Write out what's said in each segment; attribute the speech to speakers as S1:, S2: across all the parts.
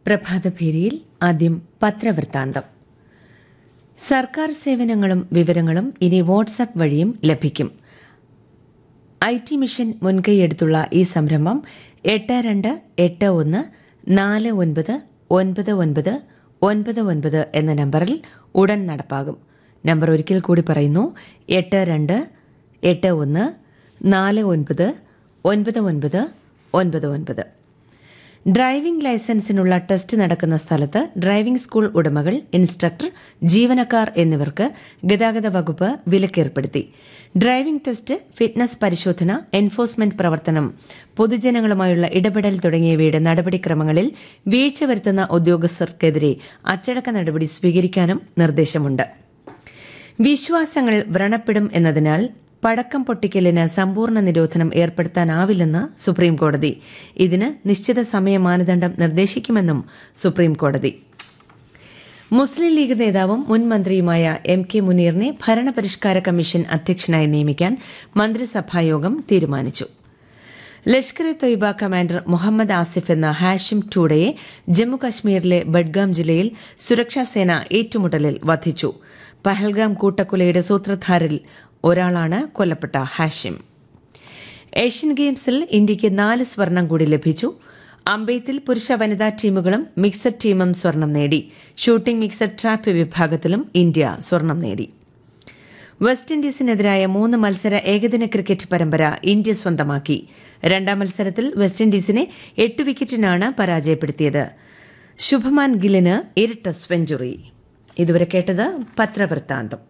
S1: പ്രഭാതഭേരിയിൽ ആദ്യം പത്രവൃത്താന്തം സർക്കാർ സേവനങ്ങളും വിവരങ്ങളും ഇനി വാട്സാപ്പ് വഴിയും ലഭിക്കും ഐ ടി മിഷൻ മുൻകൈയെടുത്തുള്ള ഈ സംരംഭം എട്ട് രണ്ട് എട്ട് ഒന്ന് നാല് ഒൻപത് ഒൻപത് ഒൻപത് ഒൻപത് ഒൻപത് എന്ന നമ്പറിൽ ഉടൻ നടപ്പാകും നമ്പർ ഒരിക്കൽ കൂടി പറയുന്നു എട്ട് രണ്ട് എട്ട് ഒന്ന് നാല് ഒൻപത് ഒൻപത് ഒൻപത് ഒൻപത് ഒൻപത് ഡ്രൈവിംഗ് ലൈസൻസിനുള്ള ടെസ്റ്റ് നടക്കുന്ന സ്ഥലത്ത് ഡ്രൈവിംഗ് സ്കൂൾ ഉടമകൾ ഇൻസ്ട്രക്ടർ ജീവനക്കാർ എന്നിവർക്ക് ഗതാഗത വകുപ്പ് വിലക്കേർപ്പെടുത്തി ഡ്രൈവിംഗ് ടെസ്റ്റ് ഫിറ്റ്നസ് പരിശോധന എൻഫോഴ്സ്മെന്റ് പ്രവർത്തനം പൊതുജനങ്ങളുമായുള്ള ഇടപെടൽ തുടങ്ങിയവയുടെ നടപടിക്രമങ്ങളിൽ വീഴ്ച വരുത്തുന്ന ഉദ്യോഗസ്ഥർക്കെതിരെ അച്ചടക്ക നടപടി സ്വീകരിക്കാനും നിർദ്ദേശമുണ്ട് വിശ്വാസങ്ങൾ വ്രണപ്പെടും എന്നതിനാൽ പടക്കം പൊട്ടിക്കലിന് സമ്പൂർണ്ണ നിരോധനം ഏർപ്പെടുത്താനാവില്ലെന്ന് സുപ്രീംകോടതി ഇതിന് നിശ്ചിത സമയ മാനദണ്ഡം നിർദ്ദേശിക്കുമെന്നും സുപ്രീംകോടതി മുസ്ലിം ലീഗ് നേതാവും മുൻ മന്ത്രിയുമായ എം കെ മുനീറിനെ ഭരണപരിഷ്കാര കമ്മീഷൻ അധ്യക്ഷനായി നിയമിക്കാൻ മന്ത്രിസഭായോഗം തീരുമാനിച്ചു ലഷ്കർ എ തൊയ്ബ കമാൻഡർ മുഹമ്മദ് ആസിഫ് എന്ന ഹാഷിം ടൂഡയെ ജമ്മുകശ്മീരിലെ ബഡ്ഗാം ജില്ലയിൽ സുരക്ഷാസേന ഏറ്റുമുട്ടലിൽ വധിച്ചു പഹൽഗാം കൂട്ടക്കൊലയുടെ സൂത്രധാരിൽ ഒരാളാണ് കൊല്ലപ്പെട്ട ഹാഷിം ഏഷ്യൻ ഗെയിംസിൽ ഇന്ത്യയ്ക്ക് നാല് സ്വർണം കൂടി ലഭിച്ചു അമ്പെയ്ത്തിൽ പുരുഷ വനിതാ ടീമുകളും മിക്സഡ് ടീമും സ്വർണം നേടി ഷൂട്ടിംഗ് മിക്സഡ് ട്രാപ്പ് വിഭാഗത്തിലും ഇന്ത്യ സ്വർണം നേടി വെസ്റ്റ് ഇൻഡീസിനെതിരായ മൂന്ന് മത്സര ഏകദിന ക്രിക്കറ്റ് പരമ്പര ഇന്ത്യ സ്വന്തമാക്കി രണ്ടാം മത്സരത്തിൽ വെസ്റ്റ് ഇൻഡീസിനെ എട്ട് വിക്കറ്റിനാണ് പരാജയപ്പെടുത്തിയത് ശുഭമാൻ ഗില്ലിന് ഇരട്ട സെഞ്ചുറി ഇതുവരെ കേട്ടത് പത്രവൃത്താന്തം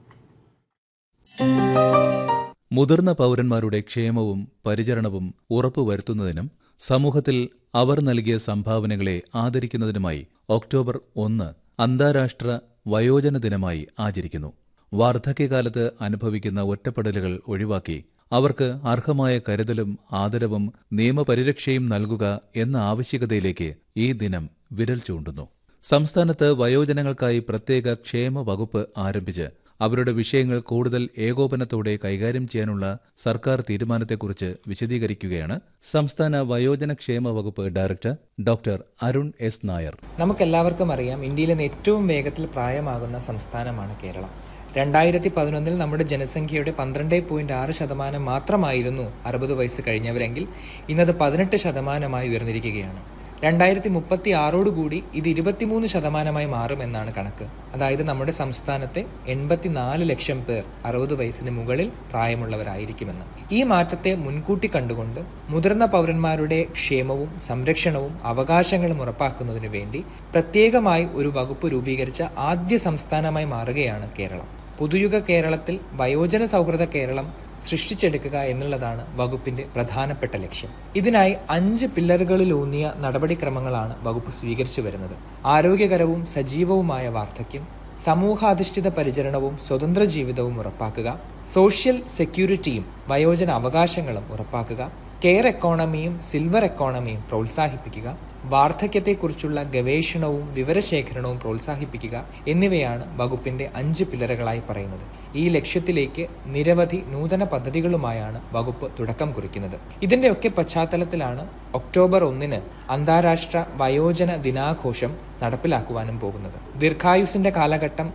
S2: മുതിർന്ന പൗരന്മാരുടെ ക്ഷേമവും പരിചരണവും ഉറപ്പുവരുത്തുന്നതിനും സമൂഹത്തിൽ അവർ നൽകിയ സംഭാവനകളെ ആദരിക്കുന്നതിനുമായി ഒക്ടോബർ ഒന്ന് അന്താരാഷ്ട്ര വയോജന ദിനമായി ആചരിക്കുന്നു വാർദ്ധക്യകാലത്ത് അനുഭവിക്കുന്ന ഒറ്റപ്പെടലുകൾ ഒഴിവാക്കി അവർക്ക് അർഹമായ കരുതലും ആദരവും നിയമപരിരക്ഷയും നൽകുക എന്ന ആവശ്യകതയിലേക്ക് ഈ ദിനം വിരൽ ചൂണ്ടുന്നു സംസ്ഥാനത്ത് വയോജനങ്ങൾക്കായി പ്രത്യേക ക്ഷേമ വകുപ്പ് ആരംഭിച്ച് അവരുടെ വിഷയങ്ങൾ കൂടുതൽ ഏകോപനത്തോടെ കൈകാര്യം ചെയ്യാനുള്ള സർക്കാർ തീരുമാനത്തെക്കുറിച്ച് വിശദീകരിക്കുകയാണ് സംസ്ഥാന വയോജന ക്ഷേമ വകുപ്പ് director doctor Arun S Nair
S3: നമുക്കെല്ലാവർക്കും അറിയാം ഇന്ത്യയിലെ ഏറ്റവും വേഗത്തിൽ പ്രായമാകുന്ന സംസ്ഥാനമാണ് കേരളം രണ്ടായിരത്തി പതിനൊന്നിൽ നമ്മുടെ ജനസംഖ്യയുടെ പന്ത്രണ്ട് പോയിന്റ് ആറ് ശതമാനം മാത്രമായിരുന്നു അറുപത് വയസ്സ് കഴിഞ്ഞവരെങ്കിൽ ഇന്നത് പതിനെട്ട് ശതമാനമായി ഉയർന്നിരിക്കുകയാണ് രണ്ടായിരത്തി മുപ്പത്തി ആറോടുകൂടി ഇത് ഇരുപത്തിമൂന്ന് ശതമാനമായി മാറുമെന്നാണ് കണക്ക് അതായത് നമ്മുടെ സംസ്ഥാനത്തെ എൺപത്തിനാല് ലക്ഷം പേർ അറുപത് വയസ്സിന് മുകളിൽ പ്രായമുള്ളവരായിരിക്കുമെന്ന് ഈ മാറ്റത്തെ മുൻകൂട്ടി കണ്ടുകൊണ്ട് മുതിർന്ന പൗരന്മാരുടെ ക്ഷേമവും സംരക്ഷണവും അവകാശങ്ങളും ഉറപ്പാക്കുന്നതിനു വേണ്ടി പ്രത്യേകമായി ഒരു വകുപ്പ് രൂപീകരിച്ച ആദ്യ സംസ്ഥാനമായി മാറുകയാണ് കേരളം പുതുയുഗ കേരളത്തിൽ വയോജന സൗഹൃദ കേരളം സൃഷ്ടിച്ചെടുക്കുക എന്നുള്ളതാണ് വകുപ്പിന്റെ പ്രധാനപ്പെട്ട ലക്ഷ്യം ഇതിനായി അഞ്ച് പില്ലറുകളിലൂന്നിയ നടപടിക്രമങ്ങളാണ് വകുപ്പ് സ്വീകരിച്ചു വരുന്നത് ആരോഗ്യകരവും സജീവവുമായ വാർദ്ധക്യം സമൂഹാധിഷ്ഠിത പരിചരണവും സ്വതന്ത്ര ജീവിതവും ഉറപ്പാക്കുക സോഷ്യൽ സെക്യൂരിറ്റിയും വയോജന അവകാശങ്ങളും ഉറപ്പാക്കുക കെയർ എക്കോണമിയും സിൽവർ എക്കോണമിയും പ്രോത്സാഹിപ്പിക്കുക വാർദ്ധക്യത്തെക്കുറിച്ചുള്ള ഗവേഷണവും വിവരശേഖരണവും പ്രോത്സാഹിപ്പിക്കുക എന്നിവയാണ് വകുപ്പിന്റെ അഞ്ച് പില്ലറുകളായി പറയുന്നത് ഈ ലക്ഷ്യത്തിലേക്ക് നിരവധി നൂതന പദ്ധതികളുമായാണ് വകുപ്പ് തുടക്കം കുറിക്കുന്നത് ഇതിന്റെയൊക്കെ പശ്ചാത്തലത്തിലാണ് ഒക്ടോബർ ഒന്നിന് അന്താരാഷ്ട്ര വയോജന ദിനാഘോഷം നടപ്പിലാക്കുവാനും പോകുന്നത് ദീർഘായുസിന്റെ കാലഘട്ടം